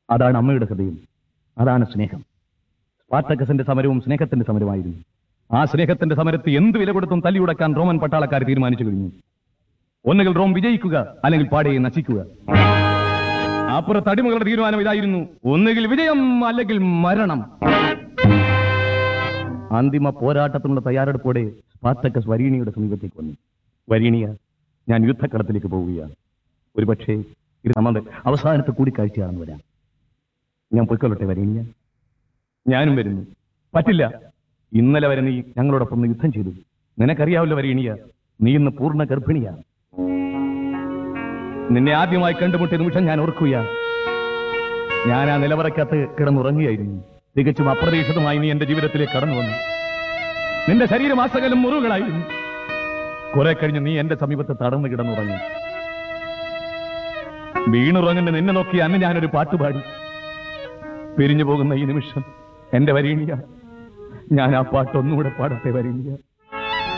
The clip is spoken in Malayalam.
അതാണ് അമ്മയുടെ ഹൃദയം അതാണ് സ്നേഹം സ്പാർട്ടക്കസിന്റെ സമരവും സ്നേഹത്തിന്റെ സമരമായിരുന്നു ആ സ്നേഹത്തിന്റെ സമരത്തെ എന്ത് വില കൊടുത്തും തല്ലിയുടക്കാൻ റോമൻ പട്ടാളക്കാർ തീരുമാനിച്ചു കഴിഞ്ഞു ഒന്നുകിൽ റോം വിജയിക്കുക അല്ലെങ്കിൽ പാടയെ നശിക്കുക അപ്പുറത്ത് അടിമകളുടെ തീരുമാനം ഇതായിരുന്നു ഒന്നുകിൽ വിജയം അല്ലെങ്കിൽ മരണം അന്തിമ പോരാട്ടത്തിനുള്ള തയ്യാറെടുപ്പോടെ സ്പാർട്ടക്കസ് വരീണിയുടെ സമീപത്തേക്ക് വന്നു വരീണിയ ഞാൻ യുദ്ധക്കളത്തിലേക്ക് പോവുകയാണ് ഒരുപക്ഷേ ഇത് നമ്മുടെ അവസാനത്തെ കൂടിക്കാഴ്ചയാണെന്ന് വരാം ഞാൻ പൊയ്ക്കൊള്ളട്ടെ വരീണിയ ഞാനും വരുന്നു പറ്റില്ല ഇന്നലെ വരെ നീ ഞങ്ങളോടൊപ്പം ഒന്ന് യുദ്ധം ചെയ്തു നിനക്കറിയാവല്ലോ വരീണിയ നീ ഇന്ന് പൂർണ്ണ ഗർഭിണിയാണ് നിന്നെ ആദ്യമായി കണ്ടുമുട്ടിയ നിമിഷം ഞാൻ ഓർക്കുകയാണ് ഞാൻ ആ നിലവറക്കകത്ത് കിടന്നുറങ്ങുകയായിരുന്നു തികച്ചും അപ്രതീക്ഷിതമായി നീ എന്റെ ജീവിതത്തിലേക്ക് കടന്നു വന്നു നിന്റെ ശരീരം ആസകലം മുറിവുകളായിരുന്നു കുറെ കഴിഞ്ഞ് നീ എന്റെ സമീപത്ത് തടന്നു കിടന്നുറങ്ങി വീണുറങ്ങുന്ന നിന്നെ നോക്കി അന്ന് ഞാനൊരു പാട്ടുപാടി പിരിഞ്ഞു പോകുന്ന ഈ നിമിഷം എന്റെ വരീണിയ ഞാൻ ആ പാട്ട് ഒന്നുകൂടെ പാടത്തെ വരീണിയ